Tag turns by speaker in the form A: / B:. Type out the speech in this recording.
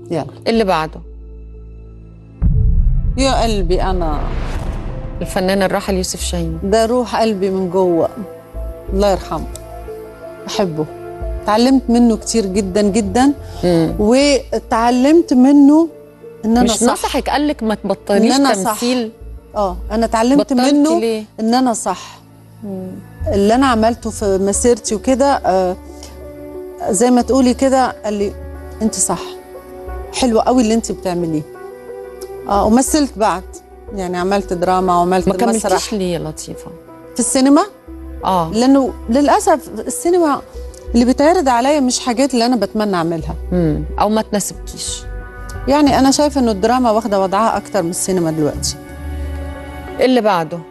A: يلا
B: اللي بعده
A: يا قلبي انا
B: الفنان الراحل يوسف شاهين
A: ده روح قلبي من جوه الله يرحمه بحبه تعلمت منه كتير جدا جدا
B: مم.
A: وتعلمت منه ان انا
B: مش
A: صح
B: نصحك قال لك ما تبطليش
A: إن أنا صح.
B: تمثيل
A: اه انا اتعلمت
B: بطلتي
A: منه
B: ليه؟
A: ان انا صح اللي انا عملته في مسيرتي وكده آه زي ما تقولي كده قال لي انت صح حلو قوي اللي انت بتعمليه اه ومثلت بعد يعني عملت دراما وعملت
B: ما
A: مسرح
B: كملتيش ليه يا لطيفه
A: في السينما
B: اه
A: لانه للاسف السينما اللي بيتعرض عليا مش حاجات اللي انا بتمنى اعملها
B: مم. او ما تناسبكيش
A: يعني انا شايفه انه الدراما واخده وضعها اكتر من السينما دلوقتي
B: اللي بعده